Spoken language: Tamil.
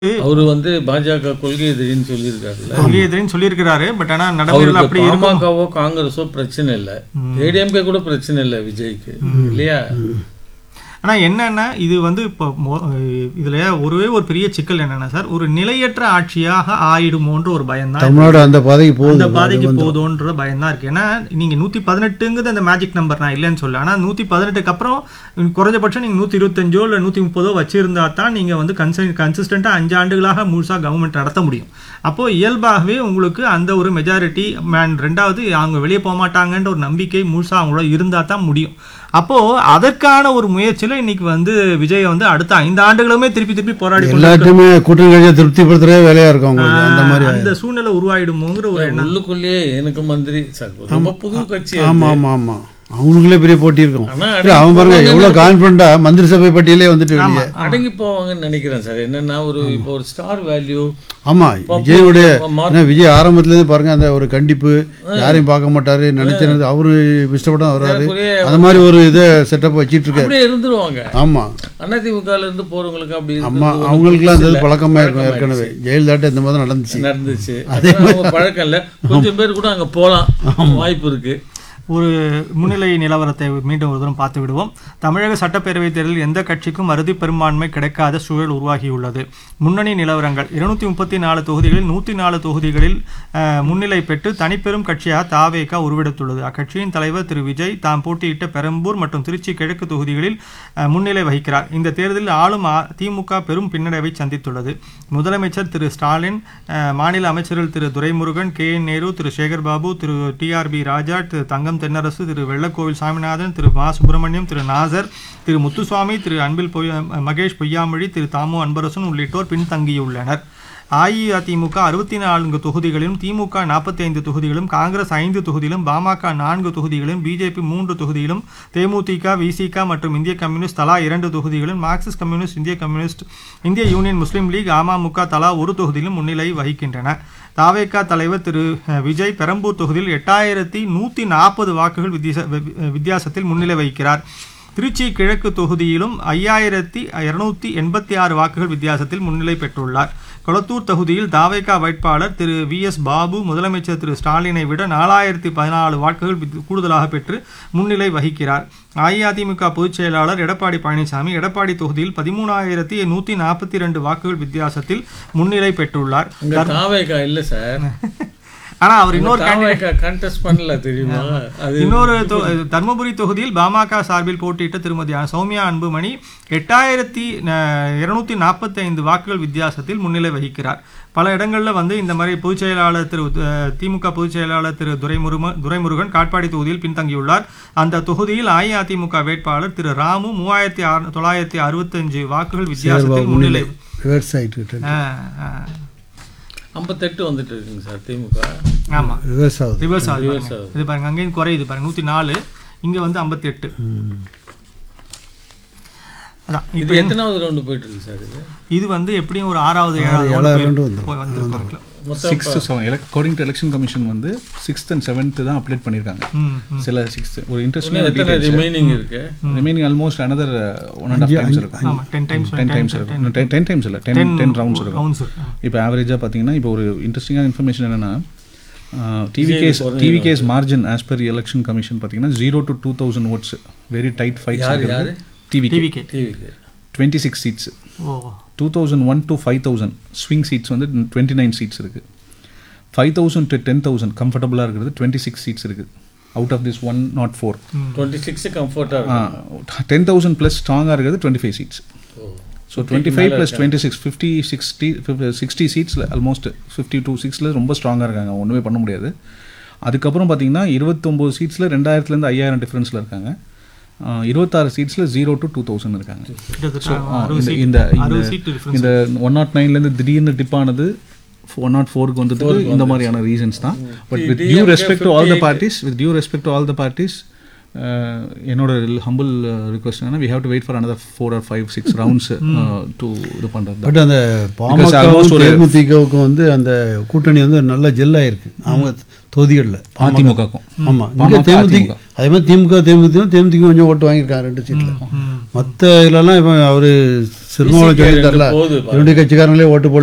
அவரு வந்து பாஜக கொள்கை எதிரின்னு சொல்லியிருக்காருல்ல கொள்கை எதிரின்னு சொல்லியிருக்கிறாரு பட் ஆனா நடைமுறையில் அவருக்கு அப்படி இருக்கும் பாமகவோ காங்கிரஸோ பிரச்சனை இல்லை ஏடிஎம்கே கூட பிரச்சனை இல்லை விஜய்க்கு இல்லையா ஆனா என்னன்னா இது வந்து இப்போ மொ- இதுல ஒருவே ஒரு பெரிய சிக்கல் என்னன்னா சார் ஒரு நிலையற்ற ஆட்சியாக ஆயிடுமோன்ற ஒரு பயம் தான் தமிழ்நாடு அந்த பாதைக்கு போகுது அந்த பாதைக்கு போதுன்ற பயம் தான் இருக்கு ஏன்னா நீங்க நூத்தி பதினெட்டுங்கிறது அந்த மேஜிக் நம்பர் நான் இல்லைன்னு சொல்ல ஆனா நூத்தி பதினெட்டுக்கு அப்புறம் குறைஞ்சபட்சம் நீங்க நூத்தி இருபத்தஞ்சோ இல்ல நூத்தி முப்பதோ வச்சிருந்தா தான் நீங்க வந்து கன்சன் கன்சிஸ்டண்டா அஞ்சு ஆண்டுகளாக முழுசா கவர்மெண்ட் நடத்த முடியும் அப்போ இயல்பாகவே உங்களுக்கு அந்த ஒரு மெஜாரிட்டி ரெண்டாவது அவங்க வெளியே போக மாட்டாங்கன்ற ஒரு நம்பிக்கை முழுசா அவங்களோட இருந்தா தான் முடியும் அப்போ அதற்கான ஒரு முயற்சியில இன்னைக்கு வந்து விஜய் வந்து அடுத்த ஐந்து ஆண்டுகளுமே திருப்பி திருப்பி போராடி கொண்டு எல்லாத்தையுமே கூட்டணி கட்சியை திருப்திப்படுத்துறதே வேலையா இருக்கும் அவங்களுக்கு அந்த மாதிரி அந்த சூழ்நிலை உருவாயிடுமோங்கிற ஒரு எண்ணம் உள்ளுக்குள்ளேயே எனக்கு மந்திரி சார் ரொம்ப புது கட்சி ஆமா ஆமா ஆமா அவங்களுக்குள்ளே பெரிய போட்டி இருக்கும் ஆனா இல்ல, அவன் பாருங்க எவ்வளவு கான்பிடண்டா மந்திரி சபை பட்டியலே வந்துட்டு வெளியே அடங்கி போவாங்கன்னு நினைக்கிறேன் சார் என்னன்னா ஒரு இப்போ ஒரு ஸ்டார் வேல்யூ ஆமா விஜயுடைய மா- ஏன்னா விஜய் ஆரம்பத்துல இருந்து பாருங்க அந்த ஒரு கண்டிப்பு யாரையும் பார்க்க மாட்டாரு நினைச்சது அவரு இஷ்டப்பட்டு வர்றாரு அந்த மாதிரி ஒரு இதை செட்டப் வச்சிட்டு இருக்காரு அப்படியே இருந்துருவாங்க ஆமா அதிமுகல இருந்து போறவங்களுக்கு அப்படி அம்மா இருக்கிறது ஒரு அவங்களுக்குலாம் அந்த இது புதுசு இல்ல. பழக்கமா இருக்கும் ஏற்கனவே ஜெயலலிதாட்ட இந்த மாதிரி நடந்துச்சு நடந்துச்சு அதெல்லாம் அவங்க பழக்கம் இல்ல கொஞ்சம் பேர் கூட அங்க போலாம் வாய்ப்பு இருக்கு ஒரு முன்னிலை நிலவரத்தை மீண்டும் ஒரு தரம் பார்த்து விடுவோம் தமிழக சட்டப்பேரவைத் தேர்தலில் எந்த கட்சிக்கும் அறுதி பெரும்பான்மை கிடைக்காத சூழல் உருவாகியுள்ளது முன்னணி நிலவரங்கள் இருநூத்தி முப்பத்தி நாலு தொகுதிகளில் நூற்றி நாலு தொகுதிகளில் அஹ், முன்னிலை பெற்று தனிப்பெரும் கட்சியாக தாவேகா உருவெடுத்துள்ளது அக்கட்சியின் தலைவர் திரு விஜய் தாம் போட்டியிட்ட பெரம்பூர் மற்றும் திருச்சி கிழக்கு தொகுதிகளில் அஹ், முன்னிலை வகிக்கிறார் இந்த தேர்தலில் ஆளும் அ- திமுக பெரும் பின்னடைவை சந்தித்துள்ளது முதலமைச்சர் திரு ஸ்டாலின் அஹ், மாநில அமைச்சர்கள் Thiru Duraimurugan K N Nehru Thiru Sekar Babu Thiru TRB Raja Thiru Thangam Thennarasu Thiru Vellakovil Saminathan Thiru Ma Subramaniam திரு நாசர் திரு முத்துசுவாமி திரு அன்பில் பொய்யா மகேஷ் பொய்யாமொழி திரு தாமு அன்பரசன் உள்ளிட்டோர் பின்தங்கியுள்ளனர் அஇஅதிமுக அறுபத்தி நான்கு தொகுதிகளிலும் திமுக நாற்பத்தி ஐந்து தொகுதிகளும் காங்கிரஸ் ஐந்து தொகுதியிலும் பாமக நான்கு தொகுதிகளும் பிஜேபி மூன்று தொகுதியிலும் தேமுதிக விசிக மற்றும் இந்திய கம்யூனிஸ்ட் தலா இரண்டு தொகுதிகளும் மார்க்சிஸ்ட் கம்யூனிஸ்ட் இந்திய கம்யூனிஸ்ட் இந்திய யூனியன் முஸ்லீம் லீக் அமமுக தலா ஒரு தொகுதியிலும் முன்னிலை வகிக்கின்றன தாவேகா தலைவர் திரு அஹ், விஜய் பெரம்பூர் தொகுதியில் எட்டாயிரத்தி நூற்றி நாற்பது வாக்குகள் வித்தியாச வி- வித்தியாசத்தில் முன்னிலை வகிக்கிறார் திருச்சி கிழக்கு தொகுதியிலும் ஐயாயிரத்தி இருநூத்தி எண்பத்தி ஆறு வாக்குகள் வித்தியாசத்தில் முன்னிலை பெற்றுள்ளார் கொளத்தூர் தொகுதியில் தாவேகா வேட்பாளர் திரு வி எஸ் பாபு முதலமைச்சர் திரு ஸ்டாலினை விட நாலாயிரத்தி பதினாலு வாக்குகள் வித்- கூடுதலாக பெற்று முன்னிலை வகிக்கிறார் அஇஅதிமுக பொதுச் செயலாளர் எடப்பாடி பழனிசாமி எடப்பாடி தொகுதியில் பதிமூணாயிரத்தி நூற்றி நாற்பத்தி ரெண்டு வாக்குகள் வித்தியாசத்தில் முன்னிலை பெற்றுள்ளார் இங்க தாவேகா இல்ல சார் ஆனா அவர் இன்னொரு தாவேகா கண்டெஸ்ட் பண்ணல தெரியுமா அது இன்னொரு தொ- தர்மபுரி தொகுதியில் பாமக சார்பில் போட்டியிட்ட திருமதி சௌமியா அன்புமணி எட்டாயிரத்தி இருநூத்தி நாற்பத்தி ஐந்து வாக்குகள் வித்தியாசத்தில் முன்னிலை வகிக்கிறார் பல இடங்களில் வந்து இந்த மாதிரி பொதுச் செயலாளர் திரு அஹ், திமுக பொதுச் செயலாளர் திரு துரைமுருக துரைமுருகன் காட்பாடி தொகுதியில் பின்தங்கியுள்ளார் அந்த தொகுதியில் அஇஅதிமுக வேட்பாளர் திரு ராமு மூவாயிரத்தி அறு தொள்ளாயிரத்தி அறுபத்தஞ்சு வாக்குகள் வித்தியாசத்தில் முன்னிலை ரிவர்ஸ் ஆயிட்டு அஹ், அஹ், ஐம்பத்தெட்டு வந்துட்டு இருக்குங்க சார் திமுக ஆமா ரிவர்ஸ் ஆகுது ரிவர்ஸ் ஆகுது Reverse பாருங்க. ஆகுது. இது பாருங்க அங்கேயும் குறையுது பாருங்க நூற்றி நாலு இங்க வந்து ஐம்பத்தி எட்டு ம். அதான் இது எத்தனாவது ரவுண்டு போயிட்டு இருக்கு சார் இது இது வந்து எப்படியும் ஒரு ஆறாவது ஏழாவது ஏழாவது round round போய்- வந்துரும். போய் வந்திருக்கும். மொத்தம் sixth seven according to election commission வந்து சிக்ஸ்த் அண்ட் செவன்த்து தான் அப்டேட் பண்ணியிருக்காங்க ம், ம். சில சிக்ஸ்த் ஒரு இன்னும் இன்ட்ரெஸ்டிங் எத்தனை ரிமைனிங் இருக்கு remaining almost another one and half times இருக்கும் ஆமா, 10 times, டென் 10 டைம்ஸ் times, இருக்கும் டென் டென் டைம்ஸ் இல்லை டென் டென் ரவுண்ட்ஸ் இருக்கும் rounds இருக்கும். இப்போ ஆவரேஜாக பார்த்தீங்கன்னா இப்போ ஒரு இன்ட்ரெஸ்டிங்கான இன்ஃபர்மேஷன் என்னன்னா TVK's TVK's margin as per election commission பார்த்தீங்கன்னா zero to two thousand votes very tight fight யார் யாரு டிவி TVK. டிவிக்கு twenty six seats oh two thousand one to five thousand swing seats வந்து டுவெண்ட்டி நைன் சீட்ஸ் இருக்குது five thousand to ten thousand கம்ஃபர்டபுளாக இருக்கிறது டுவெண்ட்டி சிக்ஸ் சீட்ஸ் இருக்குது out of this one nought four twenty six கம்ஃபர்டா இருக்கும் டென் தௌசண்ட் ப்ளஸ் ஸ்ட்ராங்காக இருக்கிறது twenty five seats oh. So twenty five plus twenty six fifty sixty sixty சீட்ஸில் ஆல்மோஸ்ட் ஃபிஃப்டி டூ சிக்ஸில் ரொம்ப ஸ்ட்ராங்காக இருக்காங்க ஒன்றுமே பண்ண முடியாது அதுக்கப்புறம் பார்த்தீங்கன்னா இருபத்தொம்போது சீட்ஸில் ரெண்டாயிரத்துலேருந்து ஐயாயிரம் டிஃப்ரென்ஸில் இருக்காங்க ஆஹ் இருபத்தாறு சீட்ஸில் ஜீரோ டு டூ தௌசண்ட் இருக்காங்க கிட்டத்தட்ட ஆ, அறுபது இந்த seat- இந்த அறுபது இந்த- seat difference. இந்த ஒன் நாட் நைன்லேருந்து திடீர்னு டிப் ஆனது ஒன் நாட் ஃபோருக்கு வந்ததுக்கு இந்த மாதிரியான ரீசன்ஸ் தான் but with due respect to all the parties with due respect to all the parties uh, என்னோட ஹம்பிள் ரிக்வஸ்ட் என்னன்னா we have to wait for another four or five six rounds to இது பண்ணுறது பட் அந்த almost பாமகவும் ஒரு- தேமுதிகவுக்கும் வந்து அந்த கூட்டணி வந்து நல்ல ஜெல்லாயிருக்கு அவங்க தொகுதிகளில் அதிமுகக்கும் ஆமாம் இங்கே பாமக, தேமுதிக அதிமுக. அதே மாதிரி திமுக தேமுதிக தேமுதிக கொஞ்சம் ஓட்டு வாங்கியிருக்காங்க ரெண்டு சீட்டில் மற்ற இதுலலாம் இப்போ அவர் சிறுமாவளம் சொல்லியிருக்காருல போகுது இரண்டு கட்சிக்காரங்களே ஓட்டு போடல